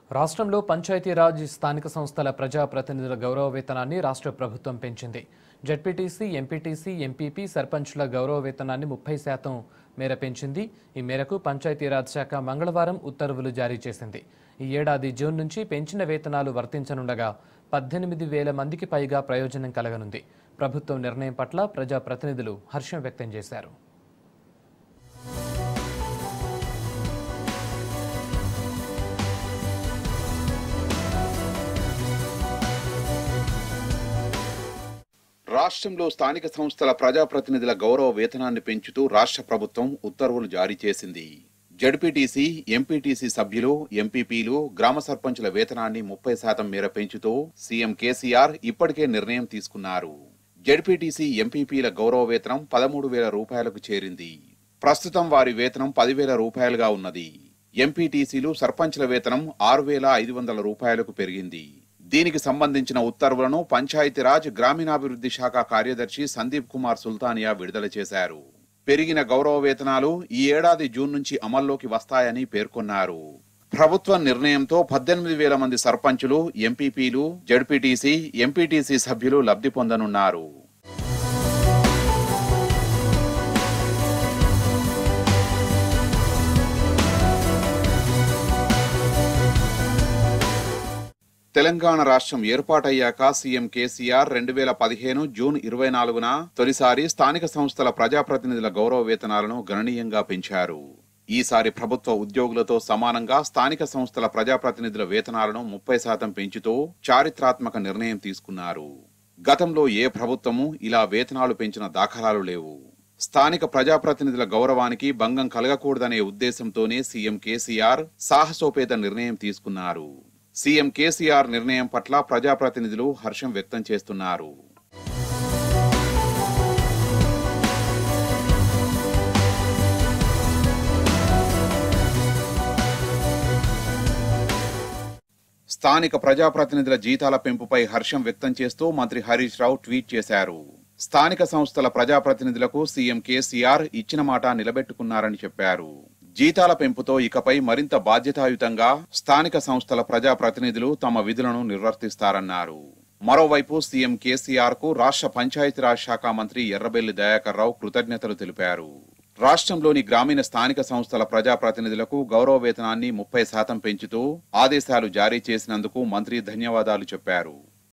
రాష్ట్రంలో పంచాయతీరాజ్ స్థానిక సంస్థల ప్రజాప్రతినిధుల గౌరవ వేతనాన్ని రాష్ట్ర ప్రభుత్వం పెంచింది జడ్పీటీసీ ఎంపీటీసీ ఎంపీపీ సర్పంచ్ల గౌరవ వేతనాన్ని ముప్పై శాతం మేర పెంచింది ఈ మేరకు పంచాయతీరాజ్ శాఖ మంగళవారం ఉత్తర్వులు జారీ చేసింది ఈ ఏడాది జూన్ నుంచి పెంచిన వేతనాలు వర్తించనుండగా పద్దెనిమిది వేల మందికి పైగా ప్రయోజనం కలగనుంది ప్రభుత్వం నిర్ణయం పట్ల ప్రజాప్రతినిధులు హర్షం వ్యక్తం చేశారు రాష్ట్రంలో స్థానిక సంస్థల ప్రజాప్రతినిధుల గౌరవ వేతనాన్ని పెంచుతూ రాష్ట్ర ప్రభుత్వం ఉత్తర్వులు జారీ చేసింది జడ్పీటీసీ ఎంపీటీసీ సభ్యులు ఎంపీపీలు గ్రామ సర్పంచుల వేతనాన్ని ముప్పై శాతం మేర పెంచుతూ సీఎం కేసీఆర్ ఇప్పటికే నిర్ణయం తీసుకున్నారు జడ్పీటీసీ ఎంపీపీల గౌరవ వేతనం పదమూడు వేల రూపాయలకు చేరింది ప్రస్తుతం వారి వేతనం పదివేల రూపాయలుగా ఉన్నది ఎంపీటీసీలు సర్పంచ్ల వేతనం ఆరు వేల ఐదు వందల రూపాయలకు పెరిగింది దీనికి సంబంధించిన ఉత్తర్వులను పంచాయతీరాజ్ గ్రామీణాభివృద్ధి శాఖ కార్యదర్శి సందీప్ కుమార్ సుల్తానియా విడుదల చేశారు పెరిగిన గౌరవ వేతనాలు ఈ ఏడాది జూన్ నుంచి అమల్లోకి వస్తాయని పేర్కొన్నారు ప్రభుత్వ నిర్ణయంతో పద్దెనిమిది వేల మంది సర్పంచులు ఎంపీపీలు జడ్పీటీసీ ఎంపీటీసీ సభ్యులు లబ్ధి పొందనున్నారు తెలంగాణ రాష్ట్రం ఏర్పాటయ్యాక సీఎం కేసీఆర్ రెండు వేల పదిహేను జూన్ ఇరవై నాలుగున తొలిసారి స్థానిక సంస్థల ప్రజాప్రతినిధుల గౌరవ వేతనాలను గణనీయంగా పెంచారు ఈసారి ప్రభుత్వ ఉద్యోగులతో సమానంగా స్థానిక సంస్థల ప్రజాప్రతినిధుల వేతనాలను ముప్పై శాతం పెంచుతూ చారిత్రాత్మక నిర్ణయం తీసుకున్నారు గతంలో ఏ ప్రభుత్వము ఇలా వేతనాలు పెంచిన దాఖలాలు లేవు స్థానిక ప్రజాప్రతినిధుల గౌరవానికి భంగం కలగకూడదనే ఉద్దేశంతోనే సీఎం కేసీఆర్ సాహసోపేత నిర్ణయం తీసుకున్నారు సీఎం కేసీఆర్ నిర్ణయం పట్ల ప్రజాప్రతినిధులు హర్షం వ్యక్తం చేస్తున్నారు స్థానిక ప్రజాప్రతినిధుల జీతాల పెంపుపై హర్షం వ్యక్తం చేస్తూ మంత్రి హరీష్ రావు ట్వీట్ చేశారు స్థానిక సంస్థల ప్రజాప్రతినిధులకు సీఎం కేసీఆర్ ఇచ్చిన మాట నిలబెట్టుకున్నారని చెప్పారు జీతాల పెంపుతో ఇకపై మరింత బాధ్యతాయుతంగా స్థానిక సంస్థల ప్రజాప్రతినిధులు తమ విధులను నిర్వర్తిస్తారన్నారు మరోవైపు సీఎం కేసీఆర్ కు రాష్ట్ర పంచాయతీరాజ్ శాఖ మంత్రి ఎర్రబెల్లి దయాకర్ రావు కృతజ్ఞతలు తెలిపారు రాష్ట్రంలోని గ్రామీణ స్థానిక సంస్థల ప్రజాప్రతినిధులకు గౌరవ వేతనాన్ని ముప్పై శాతం పెంచుతూ ఆదేశాలు జారీ చేసినందుకు మంత్రి ధన్యవాదాలు చెప్పారు